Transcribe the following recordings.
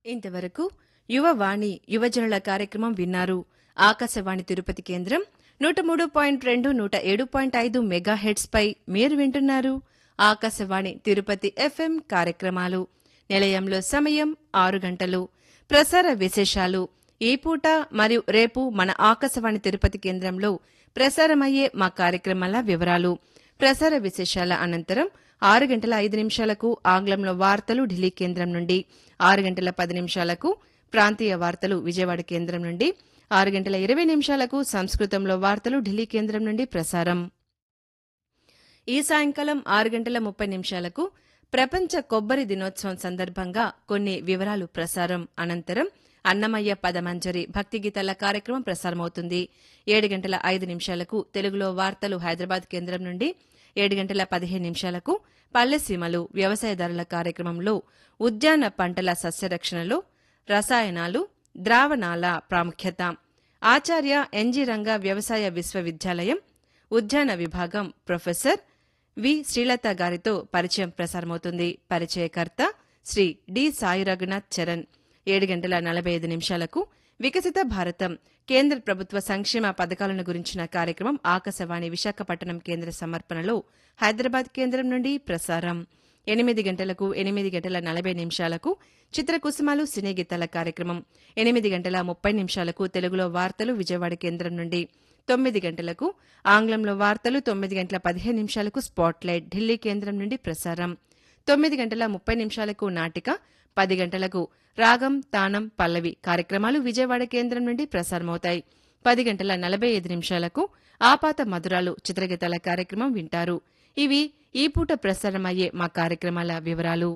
ఇంతవరకు యువవాణి యువజనుల కార్యక్రమం విన్నారు ఆకాశవాణి తిరుపతి కేంద్రం నూట మూడు పాయింట్ రెండు నూట ఏడు పాయింట్ ఐదు మెగాహెడ్స్ పై మీరు వింటున్నారు ఆకాశవాణి తిరుపతి ఎఫ్ఎం కార్యక్రమాలు నిలయంలో సమయం ఆరు గంటలు ప్రసార విశేషాలు ఈ పూట మరియు రేపు మన ఆకాశవాణి తిరుపతి కేంద్రంలో ప్రసారమయ్యే మా కార్యక్రమాల వివరాలు ప్రసార విశేషాల అనంతరం ఆరు గంటల ఐదు నిమిషాలకు ఆంగ్లంలో వార్తలు ఢిల్లీ కేంద్రం నుండి ఆరు గంటల పది నిమిషాలకు ప్రాంతీయ వార్తలు విజయవాడ కేంద్రం నుండి ఆరు గంటల ఇరవై నిమిషాలకు సంస్కృతంలో వార్తలు ఢిల్లీ కేంద్రం నుండి ప్రసారం ఈ సాయంకాలం ఆరు గంటల ముప్పై నిమిషాలకు ప్రపంచ కొబ్బరి దినోత్సవం సందర్భంగా కొన్ని వివరాలు ప్రసారం అనంతరం అన్నమయ్య పదమంజరి భక్తి గీతాల కార్యక్రమం ప్రసారమవుతుంది ఏడు గంటల ఐదు నిమిషాలకు తెలుగులో వార్తలు హైదరాబాద్ కేంద్రం నుండి ఏడు గంటల పదిహేను నిమిషాలకు పల్లెసీమలు వ్యవసాయదారుల కార్యక్రమంలో ఉద్యాన పంటల సస్యరక్షణలో రసాయనాలు ద్రావణాల ప్రాముఖ్యత ఆచార్య ఎన్జీ రంగా వ్యవసాయ విశ్వవిద్యాలయం ఉద్యాన విభాగం ప్రొఫెసర్ వి శ్రీలత గారితో పరిచయం ప్రసారమవుతుంది పరిచయకర్త శ్రీ డి సాయి రఘునాథ్ చరణ్ ఏడు గంటల నలభై ఐదు నిమిషాలకు వికసిత భారతం కేంద్ర ప్రభుత్వ సంక్షేమ పథకాలను గురించిన కార్యక్రమం ఆకాశవాణి విశాఖపట్నం కేంద్ర సమర్పణలో హైదరాబాద్ కేంద్రం నుండి ప్రసారం ఎనిమిది గంటలకు ఎనిమిది గంటల నలభై నిమిషాలకు చిత్రకుసుమాలు సినీ గీతాల కార్యక్రమం ఎనిమిది గంటల ముప్పై నిమిషాలకు తెలుగులో వార్తలు విజయవాడ కేంద్రం నుండి తొమ్మిది గంటలకు ఆంగ్లంలో వార్తలు తొమ్మిది గంటల పదిహేను నిమిషాలకు స్పాట్లైట్ ఢిల్లీ కేంద్రం నుండి ప్రసారం తొమ్మిది గంటల ముప్పై నిమిషాలకు నాటిక పది గంటలకు రాగం తానం పల్లవి కార్యక్రమాలు విజయవాడ కేంద్రం నుండి ప్రసారమవుతాయి పది గంటల నలభై ఐదు నిమిషాలకు ఆపాత మధురాలు చిత్రగీతాల కార్యక్రమం వింటారు ఇవి ఈ పూట ప్రసారమయ్యే మా కార్యక్రమాల వివరాలు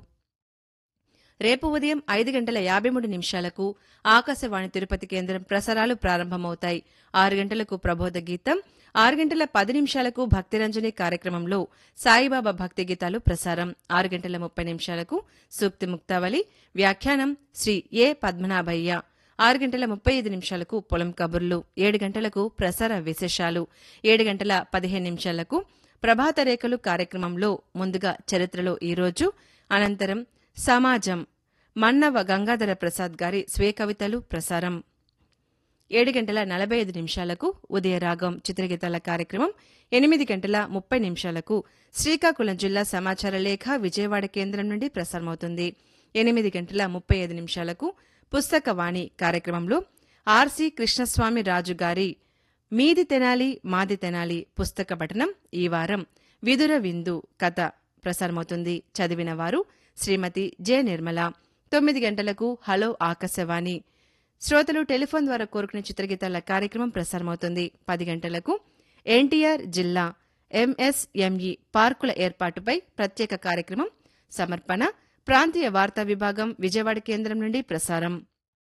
రేపు ఉదయం ఐదు గంటల యాభై మూడు నిమిషాలకు ఆకాశవాణి తిరుపతి కేంద్రం ప్రసారాలు ప్రారంభమవుతాయి ఆరు గంటలకు ప్రబోధ గీతం ఆరు గంటల పది నిమిషాలకు భక్తిరంజని కార్యక్రమంలో సాయిబాబా భక్తి గీతాలు ప్రసారం ఆరు గంటల ముప్పై నిమిషాలకు సూక్తి ముక్తావళి వ్యాఖ్యానం శ్రీ ఏ పద్మనాభయ్య ఆరు గంటల ముప్పై ఐదు నిమిషాలకు పొలం కబుర్లు ఏడు గంటలకు ప్రసార విశేషాలు ఏడు గంటల పదిహేను నిమిషాలకు ప్రభాత రేఖలు కార్యక్రమంలో ముందుగా చరిత్రలో ఈరోజు అనంతరం సమాజం మన్నవ గంగాధర ప్రసాద్ గారి స్వీయ కవితలు ప్రసారం ఏడు గంటల నలభై ఐదు నిమిషాలకు ఉదయరాగం చిత్రగీతాల కార్యక్రమం ఎనిమిది గంటల ముప్పై నిమిషాలకు శ్రీకాకుళం జిల్లా సమాచార లేఖ విజయవాడ కేంద్రం నుండి ప్రసారమవుతుంది ఎనిమిది గంటల ముప్పై ఐదు నిమిషాలకు పుస్తకవాణి కార్యక్రమంలో ఆర్సి కృష్ణస్వామి రాజు గారి మీది తెనాలి మాది తెనాలి పుస్తక పఠనం ఈ వారం విదుర విందు కథ ప్రసారమవుతుంది చదివిన వారు శ్రీమతి జె నిర్మల తొమ్మిది గంటలకు హలో ఆకాశవాణి శ్రోతలు టెలిఫోన్ ద్వారా కోరుకునే చిత్రగీతాల కార్యక్రమం ప్రసారమవుతుంది పది గంటలకు ఎన్టీఆర్ జిల్లా ఎంఎస్ఎంఈ పార్కుల ఏర్పాటుపై ప్రత్యేక కార్యక్రమం సమర్పణ ప్రాంతీయ వార్తా విభాగం విజయవాడ కేంద్రం నుండి ప్రసారం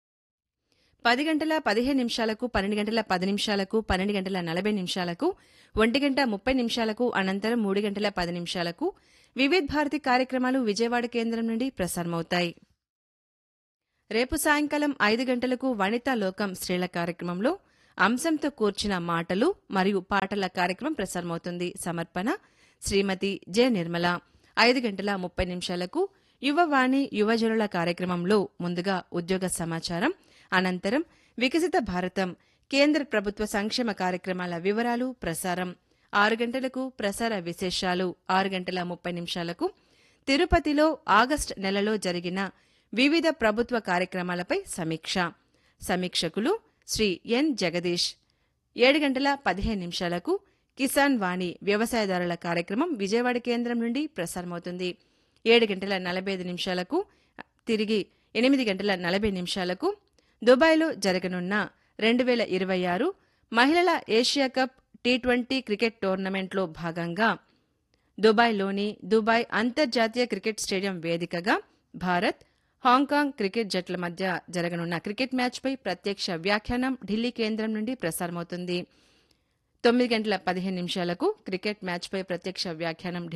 పది గంటల పదిహేను నిమిషాలకు పన్నెండు గంటల పది నిమిషాలకు పన్నెండు గంటల నలభై నిమిషాలకు ఒంటి గంట ముప్పై నిమిషాలకు అనంతరం మూడు గంటల పది నిమిషాలకు వివిధ్ భారతి కార్యక్రమాలు విజయవాడ కేంద్రం నుండి ప్రసారమవుతాయి రేపు సాయంకాలం ఐదు గంటలకు వనితా లోకం స్త్రీల కార్యక్రమంలో అంశంతో కూర్చిన మాటలు మరియు పాటల కార్యక్రమం ప్రసారమవుతుంది సమర్పణ శ్రీమతి జె నిర్మల ఐదు గంటల ముప్పై నిమిషాలకు యువవాణి యువజనుల కార్యక్రమంలో ముందుగా ఉద్యోగ సమాచారం అనంతరం వికసిత భారతం కేంద్ర ప్రభుత్వ సంక్షేమ కార్యక్రమాల వివరాలు ప్రసారం ఆరు గంటలకు ప్రసార విశేషాలు ఆరు గంటల ముప్పై నిమిషాలకు తిరుపతిలో ఆగస్టు నెలలో జరిగిన వివిధ ప్రభుత్వ కార్యక్రమాలపై సమీక్ష సమీక్షకులు శ్రీ ఎన్ జగదీష్ ఏడు గంటల పదిహేను నిమిషాలకు కిసాన్ వాణి వ్యవసాయదారుల కార్యక్రమం విజయవాడ కేంద్రం నుండి ప్రసారమవుతుంది ఏడు గంటల నలభై ఐదు నిమిషాలకు తిరిగి ఎనిమిది గంటల నలభై నిమిషాలకు దుబాయ్లో జరగనున్న రెండు వేల ఇరవై ఆరు మహిళల Asia cup T twenty cricket టోర్నమెంట్లో భాగంగా దుబాయ్లోని దుబాయ్ అంతర్జాతీయ క్రికెట్ స్టేడియం వేదికగా భారత్ హాంకాంగ్ క్రికెట్ జట్ల మధ్య జరగనున్న క్రికెట్ మ్యాచ్పై ప్రత్యక్ష వ్యాఖ్యానం ఢిల్లీ కేంద్రం నుండి ప్రసారమవుతుంది తొమ్మిది గంటల పదిహేను నిమిషాలకు క్రికెట్ మ్యాచ్పై ప్రత్యక్ష వ్యాఖ్యానం